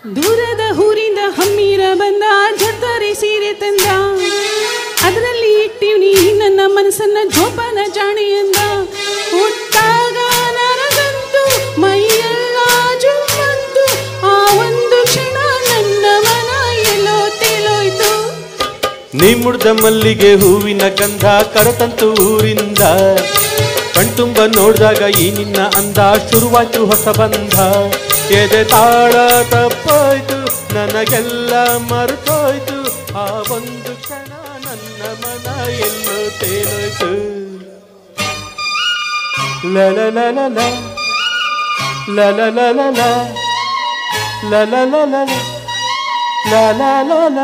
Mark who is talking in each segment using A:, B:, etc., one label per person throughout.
A: ದೂರದ ಊರಿಂದ ಹಮ್ಮೀರ ಬಂದ ಜತರಿ ಸೀರೆ ತಂದ ಅದರಲ್ಲಿ ಇಟ್ಟಿವ್ನಿ ನನ್ನ ಮನಸ್ಸನ್ನ ಜೋಪಾನ ಜಾಣಿ ಅಂದ ಹುಟ್ಟಾಗ ನನಗಂತೂ ಮೈಯೆಲ್ಲ ಜುಮ್ಮಂತು ಆ ಒಂದು ಕ್ಷಣ ನನ್ನ ಮನ ಎಲ್ಲೋ ತೇಲೋಯ್ತು
B: ನೀ ಮುಡ್ದ ಮಲ್ಲಿಗೆ ಹೂವಿನ ಗಂಧ ಕರತಂತು ಊರಿಂದ ಕಣ್ತುಂಬ ನೋಡ್ದಾಗ ಈ ನಿನ್ನ ಅಂದ ಶುರುವಾಯ್ತು ಹೊಸ ಬಂಧ ಎದೆ ತಾಳ ತಪ್ಪಾಯ್ತು ನನಗೆಲ್ಲ ಮರೆತೋಯ್ತು ಆ ಒಂದು ಕ್ಷಣ ನನ್ನ ಮನ ಎಲ್ಲೋ ತೇಲೋಯ್ತು ಲಲ ಲಲ ಲ ಲಲ ಲಲ ಲ ಲಲ ಲಲ ಲ ಲಲ ಲಲ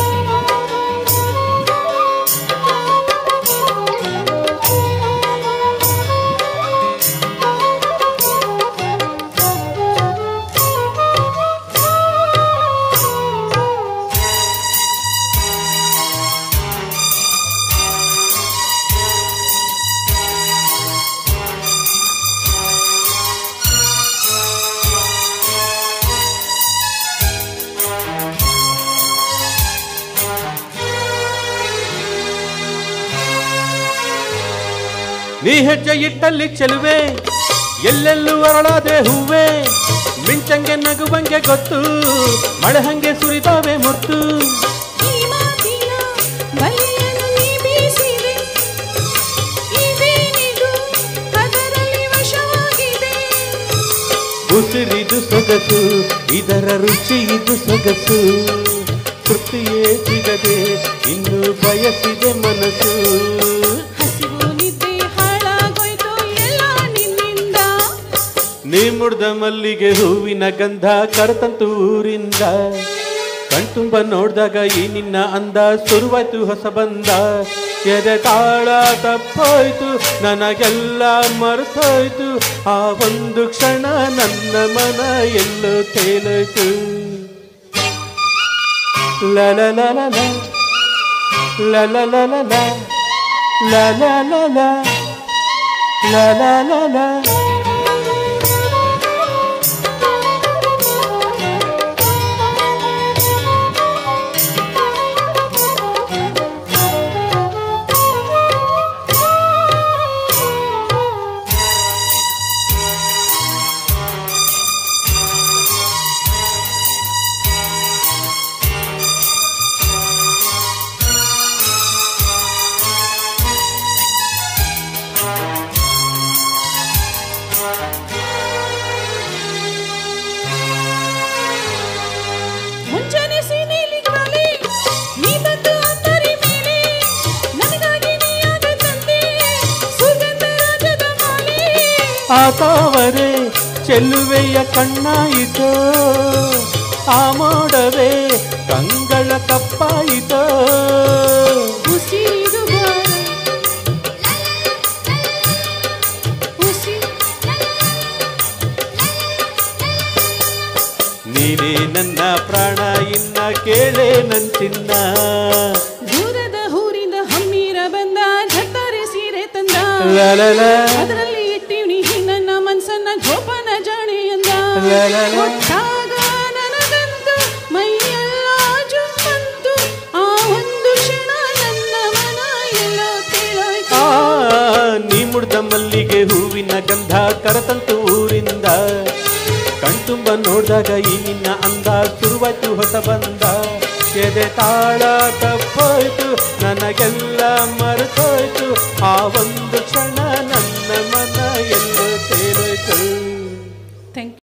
B: ನೀ ಹೆಜ್ಜೆ ಇಟ್ಟಲ್ಲಿ ಚೆಲುವೆ ಎಲ್ಲೆಲ್ಲೂ ಅರಳಾದೆ ಹೂವೆ ಮಿಂಚಂಗೆ ನಗುವಂಗೆ ಗೊತ್ತು ಮಳೆ ಹಂಗೆ ಸುರಿತಾವೆ ಮುತ್ತು
A: ಈ ಮಾತಿನ ಬಲೆಯನ್ನು ನೀ ಬೀಸಿದೆ ಇದೇನಿದು ಅದರಲ್ಲಿ ವಶವಾಗಿದೆ
B: ಉಸಿರಿದು ಸೊಗಸು ಇದರ ರುಚಿ ಇದು ಸೊಗಸು ತೃಪ್ತಿಯೇ ಸಿಗದೆ ಇನ್ನು ಬಯಸಿದೆ ಮನಸ್ಸು
A: ಹಸಿವು ನಿದ್ದೆ ಹಾಳಾಗೋಯ್ತು ಎಲ್ಲ ನಿನ್ನಿಂದ
B: ನೀ ಮುಡ್ದ ಮಲ್ಲಿಗೆ ಹೂವಿನ ಗಂಧ ಕರ್ತಂತು ಊರಿಂದ ಕಣ್ತುಂಬ ನೋಡ್ದಾಗ ಈ ನಿನ್ನ ಅಂದ ಶುರುವಾಯ್ತು ಹೊಸ ಬಂದ ಎದೆ ತಾಳ ತಪ್ಪೋಯ್ತು ನನಗೆಲ್ಲ ಮರೆತೋಯ್ತು ಆ ಒಂದು ಕ್ಷಣ ನನ್ನ ಮನ ಎಲ್ಲೋ ತೇಲೋಯ್ತು ಲಲ ಲಲ ಲ ಲಲ ಲಲ ಲ ಲಲ ಲಲ ಲಲ ಲಲ
A: ಮುಂಜಾನೆ ಸೀನೆಲಿಗ್ರಲಿ ನೀ ಬಂದು ಅಂತರಿ ಮೇಲೆ ನನಗಾಗಿ ನೀಯಾದ ತಂದೆ ಸುಗಂಧ ರಾಜದ ಮಾಲೆ
B: ಆತಾವರೆ ಚೆಲ್ಲುವೆಯ ಕಣ್ಣಾಯಿತೋ ಆ ಮೋಡವೇ ಕಂಗಳ ಕಪ್ಪಾಯಿತೋ
A: ಉಸಿರಿದು ಬಾರ ಉಸಿರು
B: ನೀನೇ ನನ್ನ ಪ್ರಾಣ ಇನ್ನ ಕೇಳೆ ನಂಚಿನ್ನ
A: ದೂರದ ಊರಿಂದ ಹಮ್ಮೀರ ಬಂದ ಝತ್ತರೆ ಸೀರೆ ತಂದ
B: ಲಲಲ
A: ಅದರಲ್ಲಿ ಇಟ್ಟಿವ್ನಿ ನನ್ನ ಮನ್ಸನ್ನ ಜೋಪಾನ ಜಾಣೆ ಅಂದ
B: ಲಲಲ.
A: ಒಟ್ಟಾಗ ನನಗಂತೂ ಮೈಯೆಲ್ಲ ಜುಮ್ಮಂತು ಆ ಒಂದು ಕ್ಷಣ ನನ್ನ ಮನ ಎಲ್ಲೋ ತೇಲೋಯ್ತು
B: ಆ ನೀ ಮುಡ್ದ ಮಲ್ಲಿಗೆ ಹೂವಿನ ಗಂಧ ಕರತಂತು ಊರಿಂದ ಕಣ್ತುಂಬ ನೋಡ್ದಾಗ ಈ ನಿನ್ನ ಅಂದ ಶುರುವಾಯ್ತು ಹೊಸ ಬಂದ ಎದೆ ತಾಳ ತಪ್ಪೋಯ್ತು ನನಗೆಲ್ಲ ಮರೆತೋಯ್ತು ಆ ಒಂದು ಕ್ಷಣ ನನ್ನ ಮನ ಎಲ್ಲ ತೇಲೋಯ್ತು
A: ಥ್ಯಾಂಕ್